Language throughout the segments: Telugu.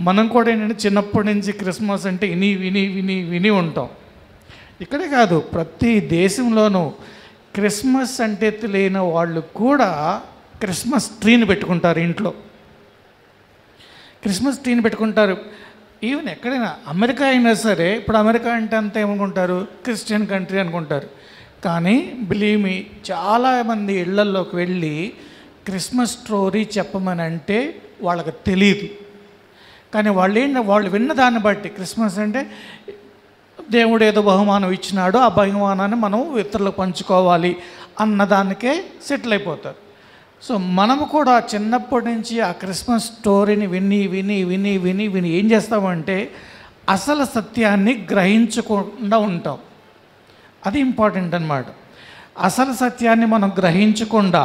మనం కూడా ఏంటంటే చిన్నప్పటి నుంచి క్రిస్మస్ అంటే విని విని విని విని ఉంటాం ఇక్కడే కాదు ప్రతి దేశంలోనూ క్రిస్మస్ అంటే తెలియని వాళ్ళు కూడా క్రిస్మస్ ట్రీని పెట్టుకుంటారు ఇంట్లో క్రిస్మస్ ట్రీని పెట్టుకుంటారు ఈవెన్ ఎక్కడైనా అమెరికా అయినా సరే ఇప్పుడు అమెరికా అంటే అంతా ఏమనుకుంటారు క్రిస్టియన్ కంట్రీ అనుకుంటారు కానీ బిలీవ్ మీ చాలామంది ఇళ్లల్లోకి వెళ్ళి క్రిస్మస్ స్టోరీ చెప్పమని అంటే వాళ్ళకి తెలియదు కానీ వాళ్ళు ఏంటి వాళ్ళు విన్న దాన్ని బట్టి క్రిస్మస్ అంటే దేవుడు ఏదో బహుమానం ఇచ్చినాడు ఆ బహుమానాన్ని మనం ఇతరులకు పంచుకోవాలి అన్నదానికే సెటిల్ అయిపోతారు సో మనము కూడా చిన్నప్పటి నుంచి ఆ క్రిస్మస్ స్టోరీని విని విని విని విని విని ఏం చేస్తామంటే అసలు సత్యాన్ని గ్రహించకుండా ఉంటాం అది ఇంపార్టెంట్ అన్నమాట అసలు సత్యాన్ని మనం గ్రహించకుండా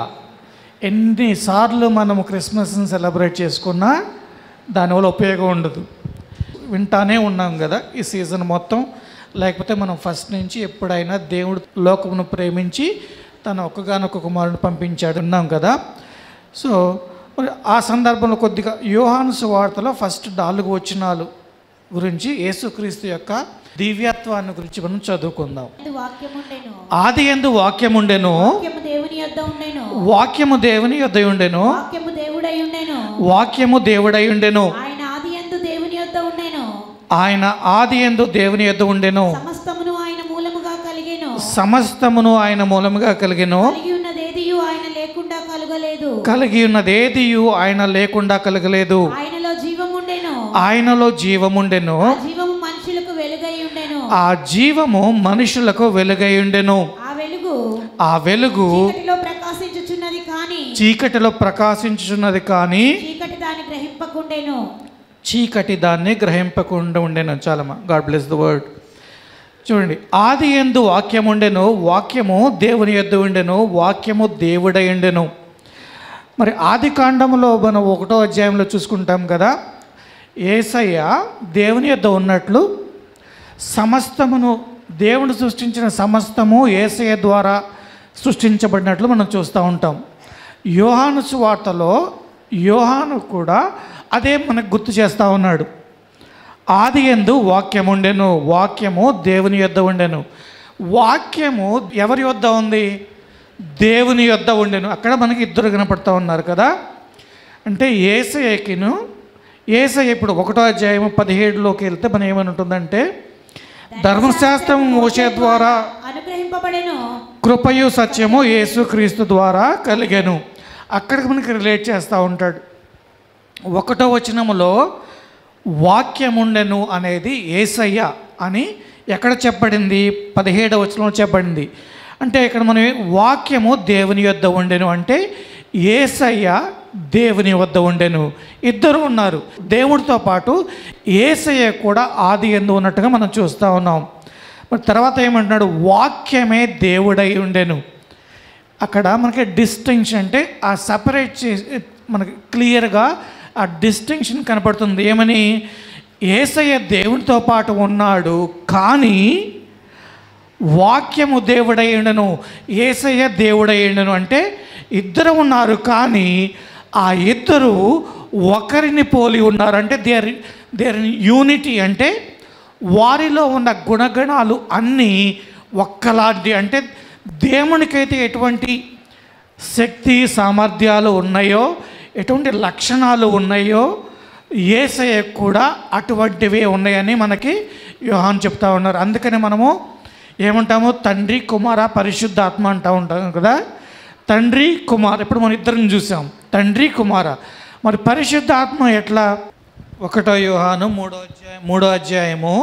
ఎన్నిసార్లు మనము క్రిస్మస్ని సెలబ్రేట్ చేసుకున్నా దానివల్ల ఉపయోగం ఉండదు వింటానే ఉన్నాం కదా ఈ సీజన్ మొత్తం లేకపోతే మనం ఫస్ట్ నుంచి ఎప్పుడైనా దేవుడు లోకమును ప్రేమించి తన ఒక్కగానొక్క కుమారుని పంపించాడు ఉన్నాం కదా సో మరి ఆ సందర్భంలో కొద్దిగా యోహాను సువార్తలో ఫస్ట్ నాలుగు వచనాలు గురించి యేసుక్రీస్తు యొక్క దివ్యత్వాన్ని గురించి మనం చదువుకుందాం ఎందు వాక్యముండెను ఆది ఎందు వాక్యం ఉండెను వాక్యము దేవుని యొద్ద ఉండెను వాక్యము దేవుని యొద్ద ఉండెను వాక్యము దేవుడై ఉండెను వాక్యము దేవుడై ఉండెను ఆయన ఆది ఎందు దేవుని యొద్ద ఉండెను ఆయన ఆది ఎందు దేవుని యొద్ద ఉండెను సమస్తమును ఆయన మూలముగా కలిగెను సమస్తమును ఆయన మూలముగా కలిగెను కలిగి ఉన్నదేదియు ఆయన లేకుండా కలుగలేదు కలిగి ఉన్నదేదియు ఆయన లేకుండా కలగలేదు ఆయనలో జీవముండెను ఆయనలో జీవముండెను ఆ జీవము మనుషులకు వెలుగై ఉండెను ఆ జీవము మనుషులకు వెలుగై ఉండెను ఆ వెలుగు ఆ వెలుగు చీకటిలో ప్రకాశించుచున్నది కాని చీకటిలో ప్రకాశించుచున్నది కానీ చీకటి దాన్ని గ్రహింపకుండెను చీకటి దాన్ని గ్రహింపకుండా ఉండెను చాలమ్మా గాడ్ బ్లెస్ ద వర్డ్ చూడండి ఆది ఎందు వాక్యం ఉండెను వాక్యము దేవుని యొద్ద ఉండెను వాక్యము దేవుడై ఉండెను మరి ఆది కాండంలో మనం ఒకటో అధ్యాయంలో చూసుకుంటాం కదా ఏసయ్య దేవుని యొద్ద ఉన్నట్లు సమస్తమును దేవుడు సృష్టించిన సమస్తము ఏసయ్య ద్వారా సృష్టించబడినట్లు మనం చూస్తూ ఉంటాం యోహాను సువార్తలో యోహాను కూడా అదే మనకు గుర్తు చేస్తూ ఉన్నాడు ఆది ఎందు వాక్యం ఉండెను వాక్యము దేవుని యొద్ద ఉండెను వాక్యము ఎవరి యొద్ద ఉంది దేవుని యొద్ద ఉండెను అక్కడ మనకి ఇద్దరు కనపడుతూ ఉన్నారు కదా అంటే ఏసయ్యకిను ఏసయ్య ఇప్పుడు ఒకటో అధ్యాయం పదిహేడులోకి వెళ్తే మనం ఏమని ఉంటుందంటే ధర్మశాస్త్రం మోసే ద్వారా అనుగ్రహింపబడెను కృపయు సత్యము యేసుక్రీస్తు ద్వారా కలిగెను అక్కడికి మనకి రిలేట్ చేస్తూ ఉంటాడు ఒకటో వచనములో వాక్యముండెను అనేది ఏసయ్య అని ఎక్కడ చెప్పబడింది పదిహేడవ వచనంలో చెప్పబడింది అంటే ఇక్కడ మనం వాక్యము దేవుని యొద్ద ఉండెను అంటే ఏసయ్య దేవుని వద్ద ఉండెను ఇద్దరు ఉన్నారు దేవుడితో పాటు ఏసయ్య కూడా ఆది ఎందు ఉన్నట్టుగా మనం చూస్తూ ఉన్నాం మరి తర్వాత ఏమంటున్నాడు వాక్యమే దేవుడై ఉండెను అక్కడ మనకి డిస్టింక్షన్ అంటే ఆ సపరేట్ చేసి మనకి క్లియర్గా ఆ డిస్టింక్షన్ కనపడుతుంది ఏమని ఏసయ్య దేవునితో పాటు ఉన్నాడు కానీ వాక్యము దేవుడై ఉండను ఏసయ్య దేవుడై ఉండను అంటే ఇద్దరు ఉన్నారు కానీ ఆ ఇద్దరు ఒకరిని పోలి ఉన్నారు అంటే దేర్ దేర్ యూనిటీ అంటే వారిలో ఉన్న గుణగణాలు అన్నీ ఒక్కలాంటి అంటే దేవునికైతే ఎటువంటి శక్తి సామర్థ్యాలు ఉన్నాయో ఎటువంటి లక్షణాలు ఉన్నాయో ఏసయ్య కూడా అటువంటివే ఉన్నాయని మనకి యోహాన్ చెప్తా ఉన్నారు అందుకని మనము ఏమంటాము తండ్రి కుమార పరిశుద్ధాత్మ అంటూ ఉంటాం కదా తండ్రి కుమార్ ఇప్పుడు మనం ఇద్దరిని చూసాం తండ్రి కుమార మరి పరిశుద్ధాత్మ ఎట్లా ఒకటో యోహాను మూడో అధ్యాయం మూడో అధ్యాయము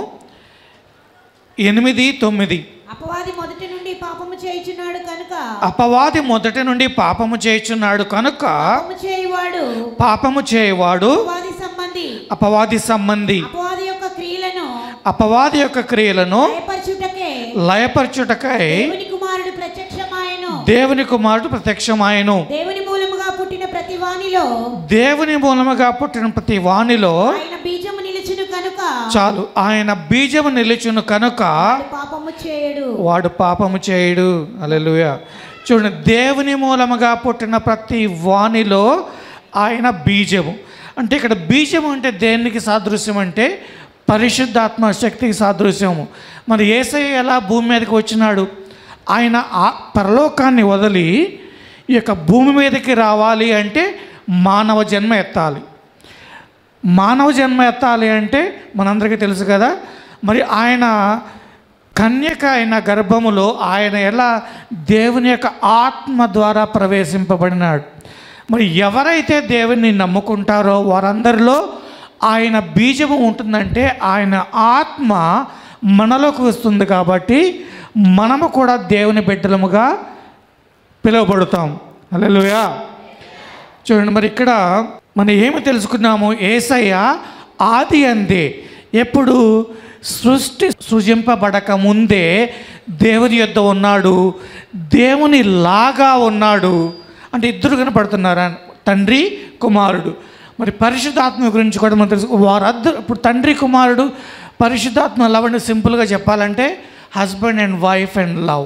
ఎనిమిది తొమ్మిది అపవాది మొదటి నుండి పాపము చేయుచున్నాడు కనుక అపవాది మొదటి నుండి పాపము చేయుచున్నాడు కనుక పాపము చేయువాడు పాపము చేయవాడు అపవాది సంబంధి అపవాది సంబంధి అపవాది యొక్క క్రియలను అపవాది యొక్క క్రియలను భయపరచుటకే లయపరచుటకై దేవుని కుమారుడు ప్రత్యక్షమాయను దేవుని కుమారుడు ప్రత్యక్షమాయను దేవుని మూలముగా పుట్టిన ప్రతి వానిలో దేవుని మూలముగా పుట్టిన ప్రతి వాణిలో ఆయన బీజము నిలుచును కనుక చాలు ఆయన బీజము నిలుచును కనుక వాడు పాపము చేయడు వాడు పాపము చేయడు అలెలుయ చూడండి దేవుని మూలముగా పుట్టిన ప్రతి వాణిలో ఆయన బీజము అంటే ఇక్కడ బీజం అంటే దేనికి సాదృశ్యం అంటే పరిశుద్ధాత్మ శక్తికి సాదృశ్యము మరి ఏసయ్య ఎలా భూమి మీదకి వచ్చినాడు ఆయన ఆ పరలోకాన్ని వదిలి ఈ యొక్క భూమి మీదకి రావాలి అంటే మానవ జన్మ ఎత్తాలి మానవ జన్మ ఎత్తాలి అంటే మనందరికీ తెలుసు కదా మరి ఆయన కన్యక అయిన గర్భములో ఆయన ఎలా దేవుని యొక్క ఆత్మ ద్వారా ప్రవేశింపబడినాడు మరి ఎవరైతే దేవుని నమ్ముకుంటారో వారందరిలో ఆయన బీజము ఉంటుందంటే ఆయన ఆత్మ మనలోకి వస్తుంది కాబట్టి మనము కూడా దేవుని బిడ్డలముగా పిలువబడతాం హల్లెలూయా చూడండి మరి ఇక్కడ మనం ఏమి తెలుసుకున్నాము ఏసయ్య ఆది అందే ఎప్పుడు సృష్టి సృజింపబడక ముందే దేవుని యొద్ద ఉన్నాడు దేవుని లాగా ఉన్నాడు అంటే ఇద్దరు కనపడుతున్నారా తండ్రి కుమారుడు మరి పరిశుద్ధాత్మ గురించి కూడా మనం తెలుసు వారద్దరు ఇప్పుడు తండ్రి కుమారుడు పరిశుద్ధాత్మ లవ్ అంటే సింపుల్గా చెప్పాలంటే husband and wife and love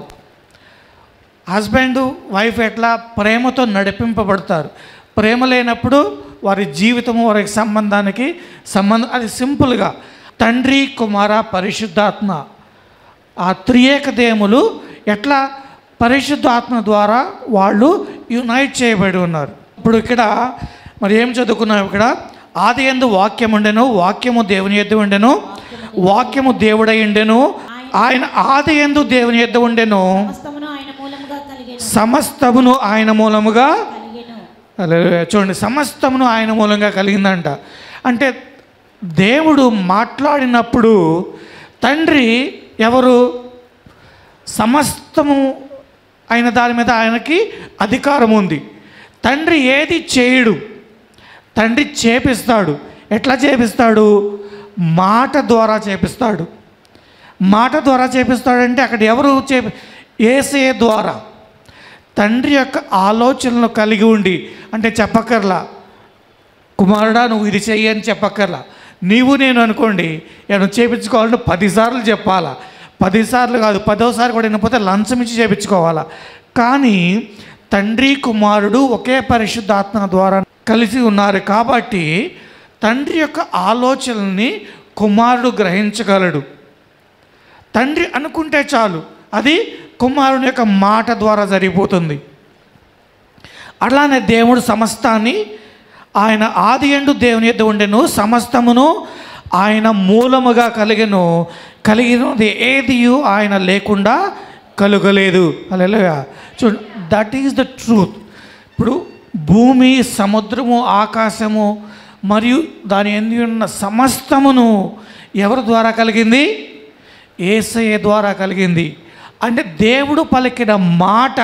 husband wife ఎట్లా ప్రేమతో నడిపింపబడతారు ప్రేమ లేనప్పుడు వారి జీవితము వారి సంబంధానికి సంబంధం అది సింపుల్గా తండ్రి కుమార పరిశుద్ధాత్మ ఆ త్రియేక దేములు ఎట్లా పరిశుద్ధాత్మ ద్వారా వాళ్ళు యునైట్ చేయబడి ఉన్నారు ఇప్పుడు ఇక్కడ మరి ఏం చదువుకున్నాం ఇక్కడ ఆది ఎందు వాక్యం ఉండెను వాక్యము దేవుని ఎద్దు ఉండెను వాక్యము దేవుడై ఉండెను ఆయన ఆది ఎందు దేవుని ఎద్దు ఉండెను సమస్తమును ఆయన మూలముగా కలిగెను సమస్తమును ఆయన మూలముగా కలిగెను హల్లెలూయా. చూడండి సమస్తమును ఆయన మూలంగా కలిగిందంట అంటే దేవుడు మాట్లాడినప్పుడు తండ్రి ఎవరు సమస్తము అయిన దాని మీద ఆయనకి అధికారం ఉంది తండ్రి ఏది చేయడు తండ్రి చేపిస్తాడు ఎట్లా చేపిస్తాడు మాట ద్వారా చేపిస్తాడు మాట ద్వారా చేపిస్తాడంటే అక్కడ ఎవరు చేపి ఏసే ద్వారా తండ్రి యొక్క ఆలోచనలు కలిగి ఉండి అంటే చెప్పక్కర్లా కుమారుడా నువ్వు ఇది చెయ్యి అని చెప్పక్కర్లా నీవు నేను అనుకోండి ఏమైనా చేపించుకోవాలంటే పదిసార్లు చెప్పాలా పదిసార్లు కాదు పదోసారి కూడా వినకపోతే లంచం ఇచ్చి చేపించుకోవాలా కానీ తండ్రి కుమారుడు ఒకే పరిశుద్ధాత్మ ద్వారా కలిసి ఉన్నారు కాబట్టి తండ్రి యొక్క ఆలోచనల్ని కుమారుడు గ్రహించగలడు తండ్రి అనుకుంటే చాలు అది కుమారుని యొక్క మాట ద్వారా జరిగిపోతుంది అట్లానే దేవుడు సమస్తాన్ని ఆయన ఆది ఎండు దేవుని యొద్ద ఉండెను సమస్తమును ఆయన మూలముగా కలిగెను కలిగినది ఏది ఆయన లేకుండా కలుగలేదు అలా చూ దట్ ఈస్ ద ట్రూత్ ఇప్పుడు భూమి సముద్రము ఆకాశము మరియు దాని ఎందు ఉన్న సమస్తమును ఎవరి ద్వారా కలిగింది ఏసయ్య ద్వారా కలిగింది అంటే దేవుడు పలికిన మాట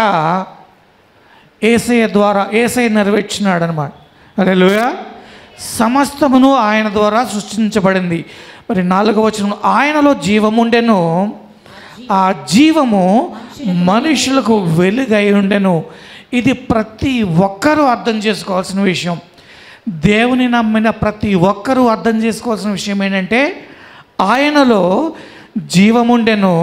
ఏసయ్య ద్వారా ఏసయ్య నెరవేర్చినాడు అనమాట అదే సమస్తమును ఆయన ద్వారా సృష్టించబడింది మరి నాలుగవ వచనం ఆయనలో జీవముండెను ఆ జీవము మనుషులకు వెలుగై ఉండెను ఇది ప్రతి ఒక్కరూ అర్థం చేసుకోవాల్సిన విషయం దేవుని నమ్మిన ప్రతి ఒక్కరూ అర్థం చేసుకోవాల్సిన విషయం ఏంటంటే ఆయనలో జీవముండెను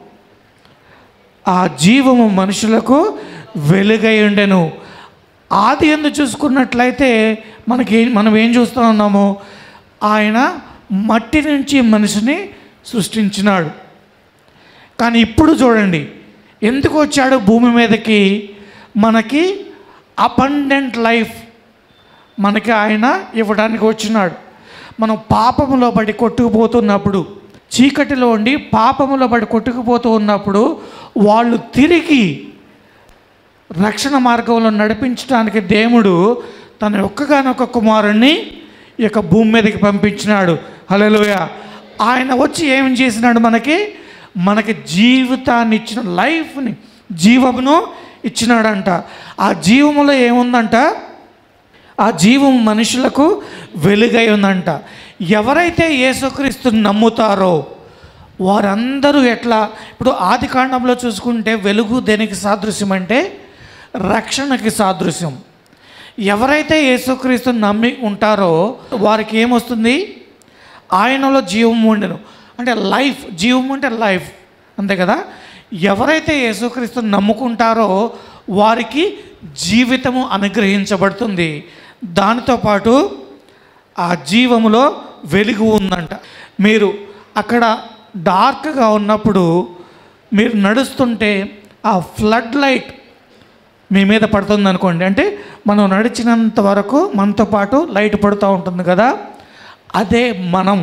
ఆ జీవము మనుషులకు వెలుగై ఉండెను ఆది ఎందు చూసుకున్నట్లయితే మనకి ఏం- మనం ఏం చూస్తూ ఉన్నాము ఆయన మట్టి నుంచి మనిషిని సృష్టించినాడు కానీ ఇప్పుడు చూడండి ఎందుకు వచ్చాడు భూమి మీదకి మనకి అబండెంట్ లైఫ్ మనకి ఆయన ఇవ్వడానికి వచ్చినాడు మనం పాపములో పడి కొట్టుకుపోతున్నప్పుడు చీకటిలో ఉండి పాపములో పడి కొట్టుకుపోతూ ఉన్నప్పుడు వాళ్ళు తిరిగి రక్షణ మార్గంలో నడిపించడానికి దేవుడు తన ఒక్కగానొక్క కుమారుణ్ణి ఈ యొక్క భూమి మీదకి పంపించినాడు హలోయ ఆయన వచ్చి ఏం చేసినాడు మనకి మనకి జీవితాన్ని ఇచ్చిన లైఫ్ని జీవమును ఇచ్చినాడంట ఆ జీవములో ఏముందంట ఆ జీవం మనుషులకు వెలుగై ఉందంట ఎవరైతే యేసుక్రీస్తు నమ్ముతారో వారందరూ ఎట్లా ఇప్పుడు ఆది కాండంలో చూసుకుంటే వెలుగు దేనికి సాదృశ్యం అంటే రక్షణకి సాదృశ్యం ఎవరైతే యేసుక్రీస్తు నమ్మి ఉంటారో వారికి ఏమొస్తుంది ఆయనలో జీవం ఉండను అంటే లైఫ్ జీవం అంటే లైఫ్ అంతే కదా ఎవరైతే యేసుక్రీస్తుని నమ్ముకుంటారో వారికి జీవితము అనుగ్రహించబడుతుంది దానితో పాటు ఆ జీవములో వెలుగు ఉందంట మీరు అక్కడ డార్క్గా ఉన్నప్పుడు మీరు నడుస్తుంటే ఆ ఫ్లడ్ లైట్ మీ మీద పడుతుంది అనుకోండి అంటే మనం నడిచినంత వరకు మనతో పాటు లైట్ పడుతూ ఉంటుంది కదా అదే మనము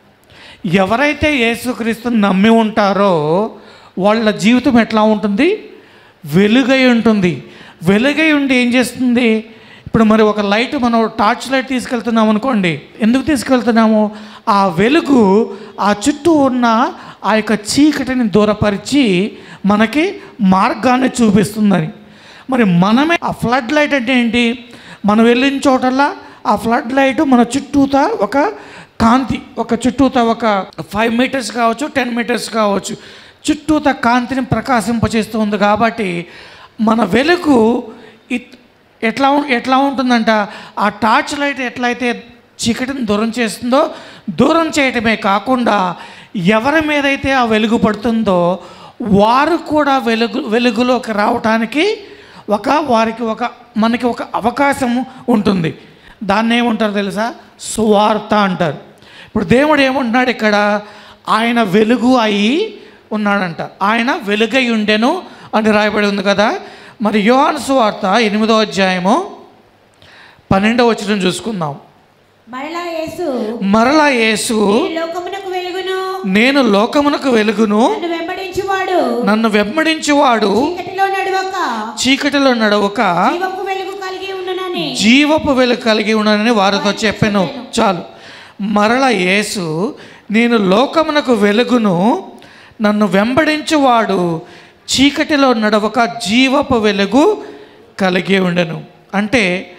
ఎవరైతే యేసుక్రీస్తుని నమ్మి ఉంటారో వాళ్ళ జీవితం ఎట్లా ఉంటుంది వెలుగై ఉంటుంది వెలుగై ఉండి ఏం చేస్తుంది ఇప్పుడు మరి ఒక లైట్ మనం టార్చ్ లైట్ తీసుకెళ్తున్నాం అనుకోండి ఎందుకు తీసుకెళ్తున్నాము ఆ వెలుగు ఆ చుట్టూ ఉన్న ఆ యొక్క చీకటిని దూరపరిచి మనకి మార్గాన్ని చూపిస్తుందని మరి మనమే ఆ ఫ్లడ్ లైట్ అంటే ఏంటి మనం వెళ్ళిన చోటల్లా ఆ ఫ్లడ్ లైట్ మన చుట్టూతా ఒక కాంతి ఒక చుట్టూతా ఒక ఫైవ్ మీటర్స్ కావచ్చు టెన్ మీటర్స్ కావచ్చు చుట్టూతా కాంతిని ప్రకాశింపచేస్తుంది కాబట్టి మన వెలుగు ఇట్ ఎట్లా ఉం- ఎట్లా ఉంటుందంట ఆ టార్చ్ లైట్ ఎట్లయితే చీకటిని దూరం చేస్తుందో దూరం చేయటమే కాకుండా ఎవరి మీదైతే ఆ వెలుగు పడుతుందో వారు కూడా వెలుగు వెలుగులోకి రావటానికి ఒక వారికి ఒక మనకి ఒక అవకాశం ఉంటుంది దాన్ని ఏమంటారు తెలుసా సువార్త అంటారు ఇప్పుడు దేవుడు ఏమంటున్నాడు ఇక్కడ ఆయన వెలుగు అయి ఉన్నాడంట ఆయన వెలుగై ఉండెను అని రాయబడి ఉంది కదా మరి యోహాను సువార్త ఎనిమిదో అధ్యాయము పన్నెండో వచ్చిన చూసుకుందాం మరలా యేసు మరలా యేసు ఈ లోకమునకు వెలుగును నేను లోకమునకు వెలుగును నన్ను వెంబడించువాడు నన్ను వెంబడించువాడు చీకటిలో నడవక చీకటిలో నడవక జీవపు వెలుగు కలిగి ఉండునని జీవపు వెలుగు కలిగి ఉన్నానని వారితో చెప్పాను చాలు మరల యేసు నేను లోకమునకు వెలుగును నన్ను వెంబడించువాడు చీకటిలో నడవక జీవపు వెలుగు కలిగి ఉండెను అంటే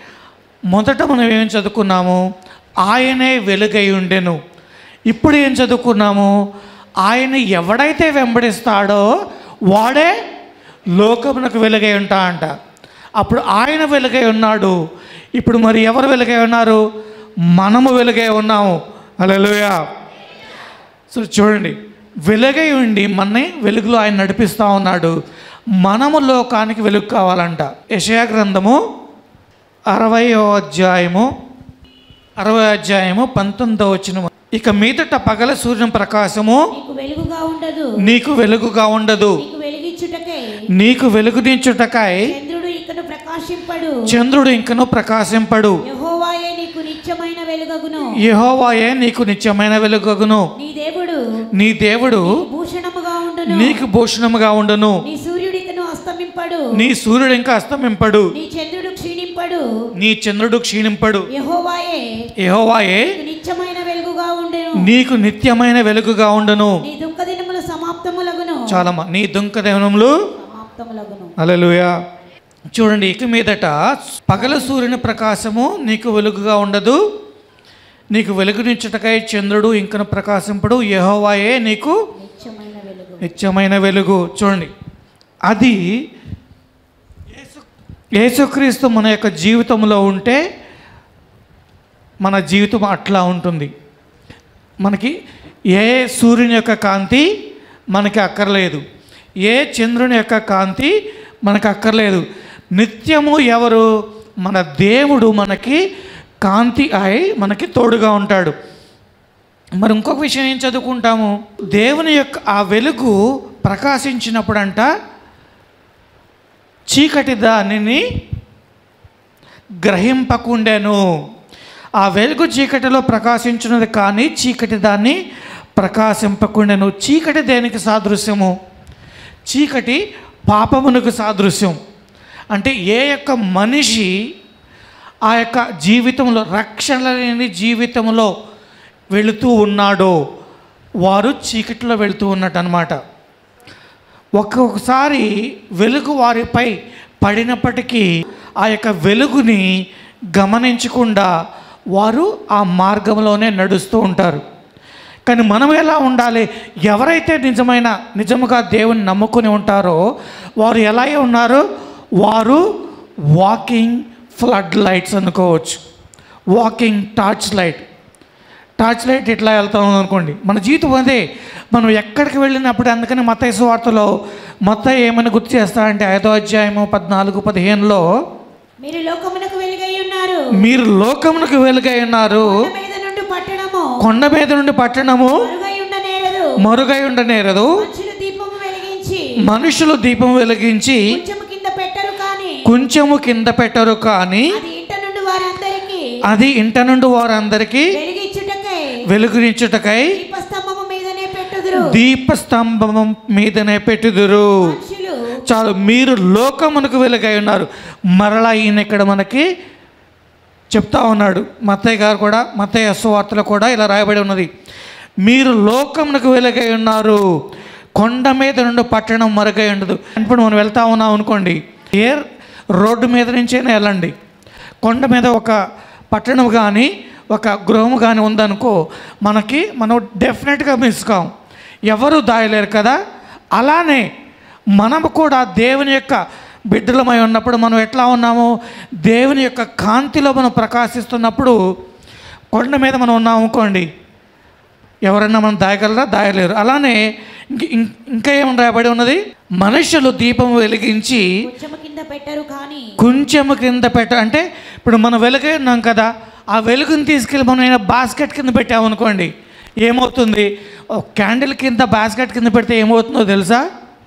మొదట మనం ఏం చదువుకున్నాము ఆయనే వెలుగై ఉండెను ఇప్పుడు ఏం చదువుకున్నాము ఆయన ఎవడైతే వెంబడిస్తాడో వాడే లోకమునకు వెలుగై ఉంటా అంట అప్పుడు ఆయన వెలుగై ఉన్నాడు ఇప్పుడు మరి ఎవరు వెలుగై ఉన్నారు మనము వెలుగై ఉన్నాము అలెలుయా సో చూడండి వెలుగై ఉండి మనని వెలుగులో ఆయన నడిపిస్తూ ఉన్నాడు మనము లోకానికి వెలుగు కావాలంట యశయా గ్రంథము అరవయో అధ్యాయము అరవై అధ్యాయము పంతొమ్మిదో వచ్చిన ఇక మీదట పగల సూర్యుని ప్రకాశము నీకు వెలుగుగా ఉండదు నీకు వెలుగుగా ఉండదు నీకు వెలిగించుటకై నీకు వెలుగునించుటకై చంద్రుడు ఇకను ప్రకాశింపడు చంద్రుడు ఇంకను ప్రకాశింపడు యెహోవాయే నీకు నిత్యమైన వెలుగగును యెహోవాయే నీకు నిత్యమైన వెలుగగును నీ దేవుడు నీ దేవుడు భూషణముగా ఉండును నీకు భూషణముగా ఉండును నీ సూర్యుడు ఇకను అస్తమింపడు నీ సూర్యుడు ఇంకా అస్తమింపడు నీ చంద్రుడు క్షీణింపడు నీ చంద్రుడు క్షీణింపడు యెహోవాయే యెహోవాయే నీకు నిత్యమైన వెలుగుగా ఉండెను నీకు నిత్యమైన వెలుగుగా ఉండును నీ దుఃఖ దినములు సమాప్తములగును చాలమ్మా నీ దుంకదేవనములు సమాప్తములగును అలలుయా చూడండి ఇక మీదట పగల సూర్యుని ప్రకాశము నీకు వెలుగుగా ఉండదు నీకు వెలుగునిచ్చుటకై చంద్రుడు ఇంకను ప్రకాశింపడు యెహోవాయే నీకు నిత్యమైన వెలుగు నిత్యమైన వెలుగు చూడండి అది యేసు యేసుక్రీస్తు మన యొక్క జీవితంలో ఉంటే మన జీవితం అట్లా ఉంటుంది మనకి ఏ సూర్యుని యొక్క కాంతి మనకి అక్కర్లేదు ఏ చంద్రుని యొక్క కాంతి మనకు అక్కర్లేదు నిత్యము ఎవరు మన దేవుడు మనకి కాంతి అయి మనకి తోడుగా ఉంటాడు మరి ఇంకొక విషయం ఏం చదువుకుంటాము దేవుని యొక్క ఆ వెలుగు ప్రకాశించినప్పుడంట చీకటి దానిని గ్రహింపకుండెను ఆ వెలుగు చీకటిలో ప్రకాశించినది కానీ చీకటి దాన్ని ప్రకాశింపకుండెను చీకటి దేనికి సాదృశ్యము చీకటి పాపమునకు సాదృశ్యం అంటే ఏ యొక్క మనిషి ఆ యొక్క జీవితంలో రక్షణ లేని జీవితంలో వెళుతూ ఉన్నాడో వారు చీకటిలో వెళుతూ ఉన్నట్టు అనమాట ఒక్కొక్కసారి వెలుగు వారిపై పడినప్పటికీ ఆ యొక్క వెలుగుని గమనించకుండా వారు ఆ మార్గంలోనే నడుస్తూ ఉంటారు కానీ మనం ఎలా ఉండాలి ఎవరైతే నిజమైన నిజముగా దేవుని నమ్ముకుని ఉంటారో వారు ఎలా ఉన్నారు వారు వాకింగ్ ఫ్లడ్ లైట్స్ అనుకోవచ్చు walking torch light torch light ఇట్లా వెళ్తాం అనుకోండి మన జీవితం అదే మనం ఎక్కడికి వెళ్ళినప్పుడు అందుకని మత్తయి వార్తలో మొత్తం ఏమని గుర్తు చేస్తారంటే ఐదో అధ్యాయము పద్నాలుగు పదిహేనులో మీరు లోకమునకు వెలుగై ఉన్నారు మీరు లోకమునకు వెలుగై ఉన్నారు కొండ మీద పట్టణము కొండ మీద నుండి పట్టణము మరుగై ఉండనేరదు మరుగై ఉండనేరదు మనుషులు దీపము వెలిగించి మనుషులు దీపం వెలిగించి కొంచెము కింద పెట్టరు కానీ కొంచెము కింద పెట్టరు కానీ అది ఇంట నుండి వారందరికీ అది ఇంట నుండి వారందరికీ వెలిగించుటకై వెలుగునిచ్చుటకై దీపస్తంభము మీదనే పెట్టుదురు దీపస్తంభం మీదనే పెట్టుదురు మనుషులు చాలు మీరు లోకమునకు వెలుగై ఉన్నారు మరలా ఈయన ఇక్కడ మనకి చెప్తా ఉన్నాడు మత్తయ్య గారు కూడా మత్తయ్య సువార్తలో కూడా ఇలా రాయబడి ఉన్నది మీరు లోకమునకు వెలుగై ఉన్నారు కొండ మీద నుండి పట్టణం మరుగై ఉండదు ఇప్పుడు మనం వెళ్తా ఉన్నాం అనుకోండి ఏ రోడ్డు మీద నుంచైనా వెళ్ళండి కొండ మీద ఒక పట్టణం కానీ ఒక గృహం కానీ ఉందనుకో మనకి మనం డెఫినెట్గా మిస్ కాం ఎవరు దాయలేరు కదా అలానే మనము కూడా దేవుని యొక్క బిడ్డలమై ఉన్నప్పుడు మనం ఎట్లా ఉన్నాము దేవుని యొక్క కాంతిలో మనం ప్రకాశిస్తున్నప్పుడు కొండ మీద మనం ఉన్నాం అనుకోండి ఎవరైనా మనం దాయగలరా దాయలేరు అలానే ఇంక- ఇం- ఇంకా ఏమని రాయబడి ఉన్నది మనుషులు దీపం వెలిగించి కొంచెము కింద పెట్టరు కానీ కొంచెము కింద పెట్ట అంటే ఇప్పుడు మనం వెలుగై ఉన్నాం కదా ఆ వెలుగుని తీసుకెళ్ళి మనం ఏమైనా బాస్కెట్ కింద పెట్టామనుకోండి ఏమవుతుంది ఒక క్యాండిల్ కింద బాస్కెట్ కింద పెడితే ఏమవుతుందో తెలుసా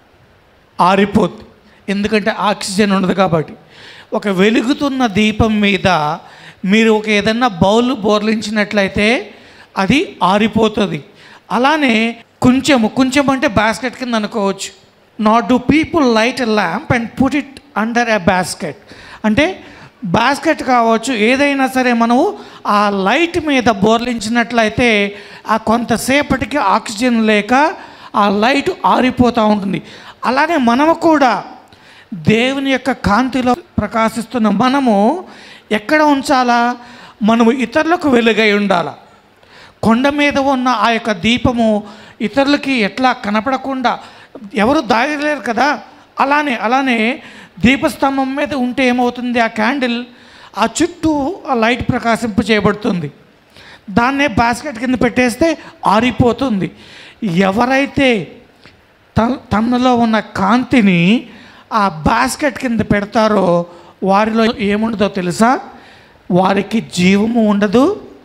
ఆరిపోద్ది ఎందుకంటే ఆక్సిజన్ ఉండదు కాబట్టి ఒక వెలుగుతున్న దీపం మీద మీరు ఒక ఏదన్నా బౌల్ బోర్లించినట్లయితే అది ఆరిపోతుంది అలానే కొంచెము కొంచెం అంటే బాస్కెట్ కింద అనుకోవచ్చు not do people light a lamp and put it under a basket అంటే బాస్కెట్ కావచ్చు ఏదైనా సరే మనము ఆ లైట్ మీద బోర్లించినట్లయితే ఆ కొంతసేపటికి ఆక్సిజన్ లేక ఆ లైట్ ఆరిపోతూ ఉంటుంది అలానే మనము కూడా దేవుని యొక్క కాంతిలో ప్రకాశిస్తున్న మనము ఎక్కడ ఉంచాలా మనము ఇతరులకు వెలుగై ఉండాలా కొండ మీద ఉన్న ఆ యొక్క దీపము ఇతరులకి ఎట్లా కనపడకుండా ఎవరు దాగలేరు కదా అలానే అలానే దీపస్తంభం మీద ఉంటే ఏమవుతుంది ఆ క్యాండిల్ ఆ చుట్టూ ఆ లైట్ ప్రకాశింప చేయబడుతుంది దాన్నే బాస్కెట్ కింద పెట్టేస్తే ఆరిపోతుంది ఎవరైతే తన తనలో ఉన్న కాంతిని ఆ బాస్కెట్ కింద పెడతారో వారిలో ఏముండదో తెలుసా వారికి జీవము ఉండదు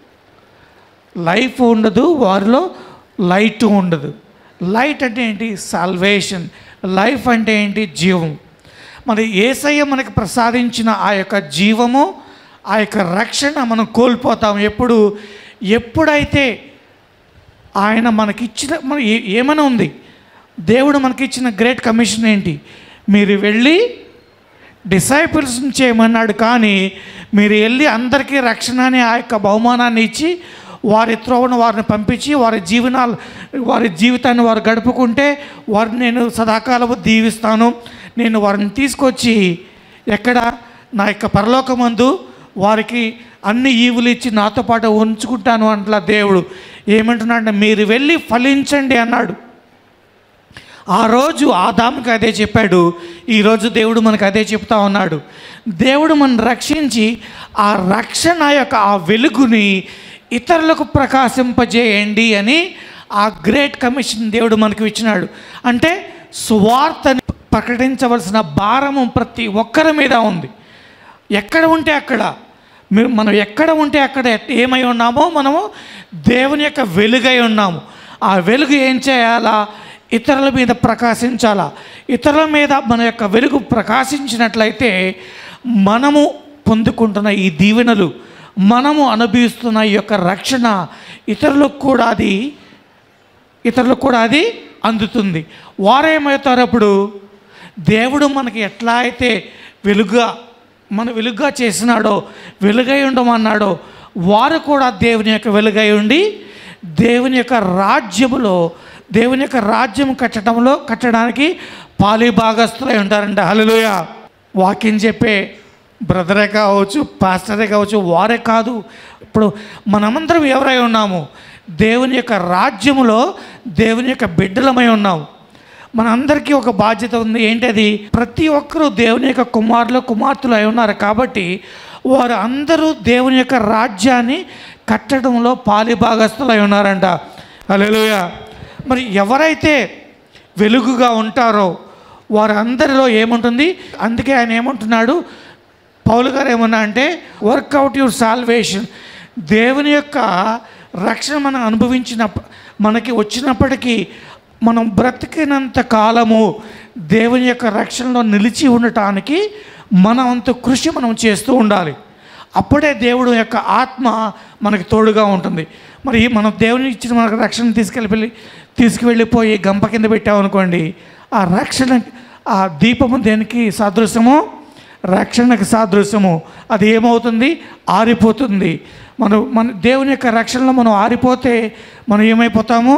లైఫ్ ఉండదు వారిలో లైట్ ఉండదు లైట్ అంటే ఏంటి సాల్వేషన్ లైఫ్ అంటే ఏంటి జీవం మరి ఏసయ్య మనకి ప్రసాదించిన ఆ యొక్క జీవము ఆ యొక్క రక్షణ మనం కోల్పోతాం ఎప్పుడు ఎప్పుడైతే ఆయన మనకిచ్చిన మన ఏ- ఏమైనా ఉంది దేవుడు మనకిచ్చిన గ్రేట్ కమిషన్ ఏంటి మీరు వెళ్ళి డిసైపుల్స్ని చేయమన్నాడు కానీ మీరు వెళ్ళి అందరికీ రక్షణ అనే ఆ యొక్క బహుమానాన్ని ఇచ్చి వారి త్రోవను వారిని పంపించి వారి జీవనాలు వారి జీవితాన్ని వారు గడుపుకుంటే వారిని నేను సదాకాలము దీవిస్తాను నేను వారిని తీసుకొచ్చి ఎక్కడ నా యొక్క పరలోకమందు వారికి అన్ని ఈవులు ఇచ్చి నాతో పాటు ఉంచుకుంటాను అంట్లా దేవుడు ఏమంటున్నాడంటే మీరు వెళ్ళి ఫలించండి అన్నాడు ఆ రోజు ఆదాముకి అదే చెప్పాడు ఈరోజు దేవుడు మనకు అదే చెప్తా ఉన్నాడు దేవుడు మనం రక్షించి ఆ రక్షణ యొక్క ఆ వెలుగుని ఇతరులకు ప్రకాశింపజేయండి అని ఆ గ్రేట్ కమిషన్ దేవుడు మనకు ఇచ్చినాడు అంటే సువార్తని ప్రకటించవలసిన భారము ప్రతి ఒక్కరి మీద ఉంది ఎక్కడ ఉంటే అక్కడ మీరు మనం ఎక్కడ ఉంటే అక్కడ ఏమై ఉన్నామో మనము దేవుని యొక్క వెలుగై ఉన్నాము ఆ వెలుగు ఏం చేయాలా ఇతరుల మీద ప్రకాశించాలా ఇతరుల మీద మన యొక్క వెలుగు ప్రకాశించినట్లయితే మనము పొందుకుంటున్న ఈ దీవెనలు మనము అనుభవిస్తున్న ఈ యొక్క రక్షణ ఇతరులకు కూడా అది ఇతరులకు కూడా అది అందుతుంది వారేమవుతారు అప్పుడు దేవుడు మనకి ఎట్లా అయితే వెలుగుగా మన వెలుగుగా చేసినాడో వెలుగై ఉండమన్నాడో వారు కూడా దేవుని యొక్క వెలుగై ఉండి దేవుని యొక్క రాజ్యములో దేవుని యొక్క రాజ్యం కట్టడంలో కట్టడానికి పాలి భాగస్తులై ఉంటారంట హల్లెలూయ వాక్యం చెప్పే బ్రదరే కావచ్చు పాస్టరే కావచ్చు వారే కాదు ఇప్పుడు మనమందరం ఎవరై ఉన్నాము దేవుని యొక్క రాజ్యములో దేవుని యొక్క బిడ్డలమై ఉన్నాము మనందరికీ ఒక బాధ్యత ఉంది ఏంటది ప్రతి ఒక్కరూ దేవుని యొక్క కుమారులు కుమార్తెలు అయి ఉన్నారు కాబట్టి వారు అందరూ దేవుని యొక్క రాజ్యాన్ని కట్టడంలో పాలిభాగస్తులు అయి ఉన్నారంట హల్లెలూయా మరి ఎవరైతే వెలుగుగా ఉంటారో వారందరిలో ఏముంటుంది అందుకే ఆయన ఏమంటున్నాడు పౌలు గారు ఏమన్నా అంటే వర్కౌట్ యువర్ సాల్వేషన్ దేవుని యొక్క రక్షణ మనం అనుభవించినప్ప మనకి వచ్చినప్పటికీ మనం బ్రతికినంత కాలము దేవుని యొక్క రక్షణలో నిలిచి ఉండటానికి మనం అంత కృషి మనం చేస్తూ ఉండాలి అప్పుడే దేవుడు యొక్క ఆత్మ మనకి తోడుగా ఉంటుంది మరి మనం దేవుని ఇచ్చిన మనకు రక్షణ తీసుకెళ్ళి తీసుకువెళ్ళిపోయి గంప కింద పెట్టామనుకోండి ఆ రక్షణ ఆ దీపము దేనికి సాదృశ్యము రక్షణకు సాదృశ్యము అది ఏమవుతుంది ఆరిపోతుంది మనం మన దేవుని యొక్క రక్షణలో మనం ఆరిపోతే మనం ఏమైపోతాము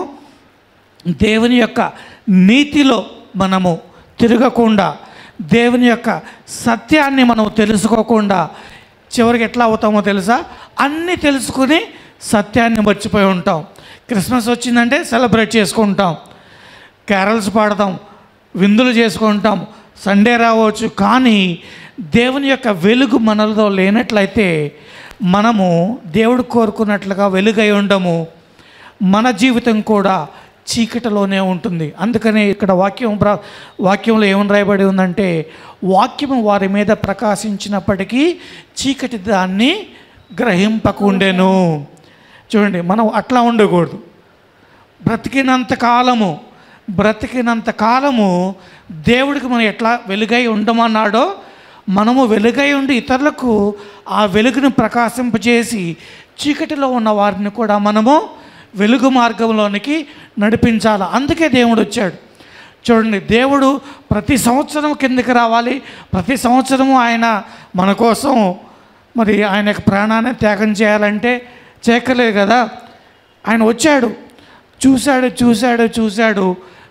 దేవుని యొక్క నీతిలో మనము తిరగకుండా దేవుని యొక్క సత్యాన్ని మనం తెలుసుకోకుండా చివరికి ఎట్లా అవుతామో తెలుసా అన్నీ తెలుసుకుని సత్యాన్ని మర్చిపోయి ఉంటాం క్రిస్మస్ వచ్చిందంటే సెలబ్రేట్ చేసుకుంటాం క్యారల్స్ పాడతాం విందులు చేసుకుంటాం సండే రావచ్చు కానీ దేవుని యొక్క వెలుగు మనలో లేనట్లయితే మనము దేవుడు కోరుకున్నట్లుగా వెలుగై ఉండము మన జీవితం కూడా చీకటిలోనే ఉంటుంది అందుకనే ఇక్కడ వాక్యం ప్ర- వాక్యంలో ఏమని రాయబడి ఉందంటే వాక్యము వారి మీద ప్రకాశించినప్పటికీ చీకటి దాన్ని గ్రహింపకుండెను చూడండి మనం అట్లా ఉండకూడదు బ్రతికినంత కాలము బ్రతికినంత కాలము దేవుడికి మనం ఎట్లా వెలుగై ఉండమన్నాడో మనము వెలుగై ఉండి ఇతరులకు ఆ వెలుగును ప్రకాశింపజేసి చీకటిలో ఉన్న వారిని కూడా మనము వెలుగు మార్గంలోనికి నడిపించాలి అందుకే దేవుడు వచ్చాడు చూడండి దేవుడు ప్రతి సంవత్సరం కిందకి రావాలి ప్రతి సంవత్సరము ఆయన మన కోసం మరి ఆయన యొక్క ప్రాణాన్ని త్యాగం చేయాలంటే చేయక్కర్లేదు కదా ఆయన వచ్చాడు చూశాడు చూశాడు చూశాడు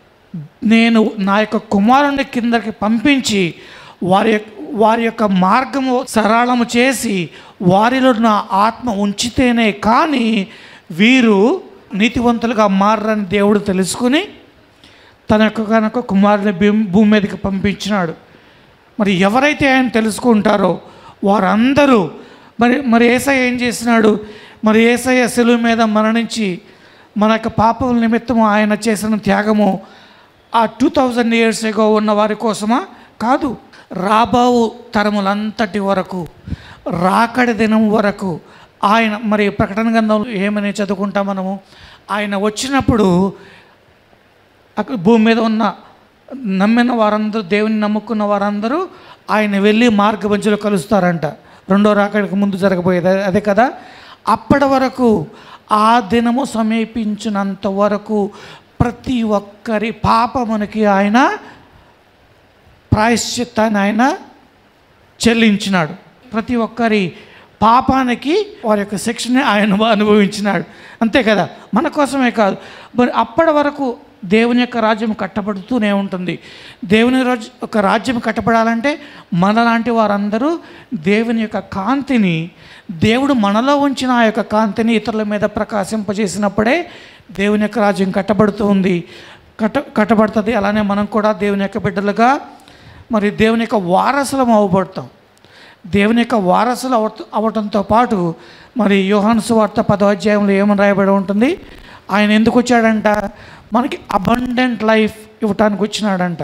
నేను నా యొక్క కుమారుని కిందకి పంపించి వారి యొక్క వారి యొక్క మార్గము సరళము చేసి వారిలో నా ఆత్మ ఉంచితేనే కానీ వీరు నీతివంతులుగా మారని దేవుడు తెలుసుకుని తన యొక్క కనుక కుమారుని భూమి భూమి మీదకి పంపించినాడు మరి ఎవరైతే ఆయన తెలుసుకుంటారో వారందరూ మరి మరి ఏసయ్య ఏం చేసినాడు మరి ఏసయ్య సెలువు మీద మరణించి మన యొక్క పాపముల నిమిత్తము ఆయన చేసిన త్యాగము ఆ టూ థౌజండ్ ఇయర్స్ ఎగో ఉన్న వారి కోసమా కాదు రాబో తరములంతటి వరకు రాకడి దినం వరకు ఆయన మరి ప్రకటన గ్రంథంలో ఏమని చదువుకుంటాం మనము ఆయన వచ్చినప్పుడు అక్కడ భూమి మీద ఉన్న నమ్మిన వారందరూ దేవుని నమ్ముకున్న వారందరూ ఆయన వెళ్ళి మార్గవంచులు కలుస్తారంట రెండో రాకడికి ముందు జరగబోయేది అదే- అదే కదా అప్పటి వరకు ఆ దినము సమీపించినంత వరకు ప్రతి ఒక్కరి పాపమునికి ఆయన ప్రాయశ్చిత్తాన్ని ఆయన చెల్లించినాడు ప్రతి ఒక్కరి పాపానికి వారి యొక్క శిక్షని ఆయన అనుభవించినాడు అంతే కదా మన కోసమే కాదు మరి అప్పటి వరకు దేవుని యొక్క రాజ్యం కట్టబడుతూనే ఉంటుంది దేవుని రాజ్ ఒక రాజ్యం కట్టబడాలంటే మనలాంటి వారందరూ దేవుని యొక్క కాంతిని దేవుడు మనలో ఉంచిన ఆ యొక్క కాంతిని ఇతరుల మీద ప్రకాశింపజేసినప్పుడే దేవుని యొక్క రాజ్యం కట్టబడుతూ ఉంది కట్ట కట్టబడుతుంది అలానే మనం కూడా దేవుని యొక్క బిడ్డలుగా మరి దేవుని యొక్క వారసులం అవ్వబడతాం దేవుని యొక్క వారసులు అవ అవటంతో పాటు మరి యోహాను సువార్త పదో అధ్యాయంలో ఏమని రాయబడి ఉంటుంది ఆయన ఎందుకు వచ్చాడంట మనకి అబండెంట్ లైఫ్ ఇవ్వటానికి వచ్చినాడంట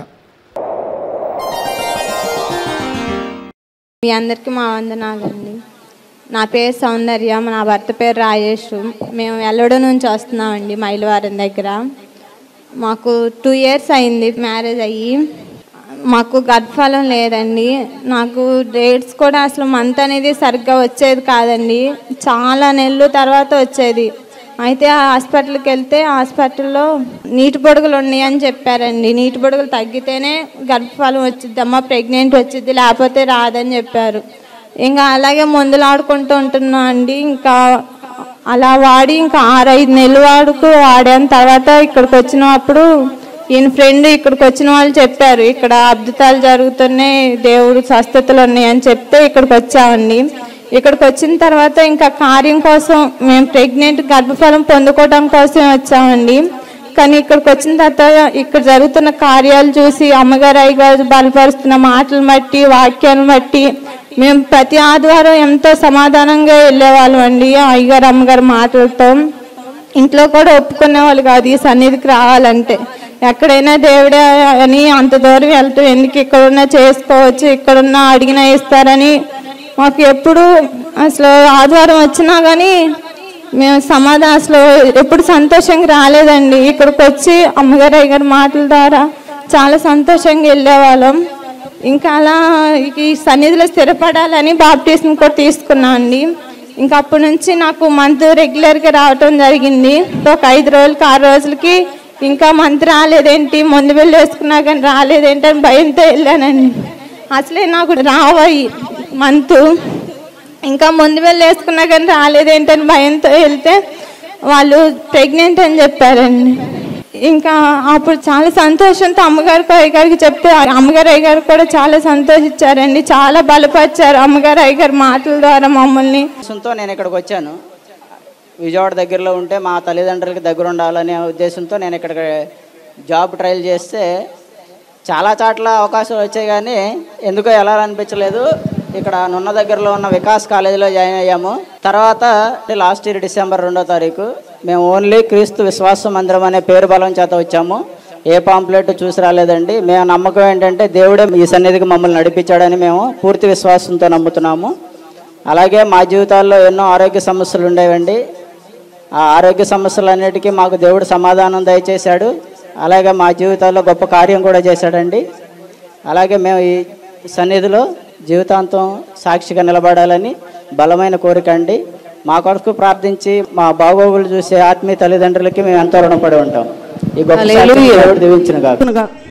మీ అందరికీ మా వందనాలండి నా పేరు సౌందర్య నా భర్త పేరు రాజేష్ మేము ఎల్లడ నుంచి వస్తున్నామండి మైలవారం దగ్గర మాకు టూ ఇయర్స్ అయింది మ్యారేజ్ అయ్యి మాకు గర్భఫలం లేదండి నాకు డేట్స్ కూడా అసలు మంత్ అనేది సరిగ్గా వచ్చేది కాదండి చాలా నెలలు తర్వాత వచ్చేది అయితే ఆ హాస్పిటల్కి వెళ్తే హాస్పిటల్లో నీటి పొడుగులు ఉన్నాయి అని చెప్పారండి నీటి పొడుగులు తగ్గితేనే గర్భఫలం వచ్చిద్దమ్మా ప్రెగ్నెంట్ వచ్చిద్ది లేకపోతే రాదని చెప్పారు ఇంకా అలాగే మందులు ఆడుకుంటూ ఉంటున్నా అండి ఇంకా అలా వాడి ఇంకా ఆరైదు నెలలు వాడుకు వాడాను తర్వాత ఇక్కడికి వచ్చినప్పుడు ఈయన ఫ్రెండ్ ఇక్కడికి వచ్చిన వాళ్ళు చెప్పారు ఇక్కడ అద్భుతాలు జరుగుతున్నాయి దేవుడు స్వస్థతలు ఉన్నాయని చెప్తే ఇక్కడికి వచ్చామండి ఇక్కడికి వచ్చిన తర్వాత ఇంకా కార్యం కోసం మేము ప్రెగ్నెంట్ గర్భఫలం పొందుకోవడం కోసం వచ్చామండి కానీ ఇక్కడికి వచ్చిన తర్వాత ఇక్కడ జరుగుతున్న కార్యాలు చూసి అమ్మగారు అయ్యగారు బలపరుస్తున్న మాటలు బట్టి వాక్యాలను బట్టి మేము ప్రతి ఆదివారం ఎంతో సమాధానంగా వెళ్ళేవాళ్ళం అండి అయ్యగారు అమ్మగారు మాటలతో ఇంట్లో కూడా ఒప్పుకునే వాళ్ళు కాదు ఈ సన్నిధికి రావాలంటే ఎక్కడైనా దేవుడే అని అంత దూరం వెళ్తూ ఎందుకు ఇక్కడున్నా చేసుకోవచ్చు ఇక్కడున్నా అడిగినా ఇస్తారని మాకు ఎప్పుడు అసలు ఆదివారం వచ్చినా కానీ మేము సమాధానంలో ఎప్పుడు సంతోషంగా రాలేదండి ఇక్కడికి వచ్చి అమ్మగారు అయ్యగారి మాటల ద్వారా చాలా సంతోషంగా వెళ్ళేవాళ్ళం ఇంకా అలా ఈ సన్నిధిలో స్థిరపడాలని బాప్టిజం కూడా తీసుకున్నాం అండి ఇంకా అప్పటి నుంచి నాకు మంత్ రెగ్యులర్గా రావటం జరిగింది ఒక ఐదు రోజులకి ఆరు రోజులకి ఇంకా మంత్ రాలేదేంటి ముందు వెళ్ళి వేసుకున్నా కానీ రాలేదేంటి అని భయంతో వెళ్ళానండి అసలే నాకు రావాయి మంత్ ఇంకా ముందు వెళ్ళి వేసుకున్నా కానీ రాలేదేంటని భయంతో వెళ్తే వాళ్ళు ప్రెగ్నెంట్ అని చెప్పారండి ఇంకా అప్పుడు చాలా సంతోషంతో అమ్మగారికి అయ్యగారికి చెప్తే అమ్మగారు అయ్యగారు కూడా చాలా సంతోషించారండి చాలా బలపరిచారు అమ్మగారు అయ్యగారి మాటల ద్వారా మమ్మల్ని ఉద్దేశంతో నేను ఇక్కడికి వచ్చాను విజయవాడ దగ్గరలో ఉంటే మా తల్లిదండ్రులకి దగ్గర ఉండాలనే ఉద్దేశంతో నేను ఇక్కడ జాబ్ ట్రయల్ చేస్తే చాలా చాట్ల అవకాశాలు వచ్చాయి కానీ ఎందుకో ఎలా అనిపించలేదు ఇక్కడ నున్న దగ్గరలో ఉన్న వికాస్ కాలేజీలో జాయిన్ అయ్యాము తర్వాత లాస్ట్ ఇయర్ డిసెంబర్ రెండో తారీఖు మేము ఓన్లీ క్రీస్తు విశ్వాస మందిరం అనే పేరు బలం చేత వచ్చాము ఏ పాంప్లెట్ చూసి రాలేదండి మేము నమ్మకం ఏంటంటే దేవుడే ఈ సన్నిధికి మమ్మల్ని నడిపించాడని మేము పూర్తి విశ్వాసంతో నమ్ముతున్నాము అలాగే మా జీవితాల్లో ఎన్నో ఆరోగ్య సమస్యలు ఉండేవండి ఆ ఆరోగ్య సమస్యలన్నిటికీ మాకు దేవుడు సమాధానం దయచేశాడు అలాగే మా జీవితాల్లో గొప్ప కార్యం కూడా చేశాడండి అలాగే మేము ఈ సన్నిధిలో జీవితాంతం సాక్షిగా నిలబడాలని బలమైన కోరిక అండి మా కొరకు ప్రార్థించి మా బాగోగులు చూసే ఆత్మీయ తల్లిదండ్రులకి మేము ఎంతో రుణపడి ఉంటాం ఈ గొప్ప సాక్ష్యం దేవుడు దీవించిన కాదు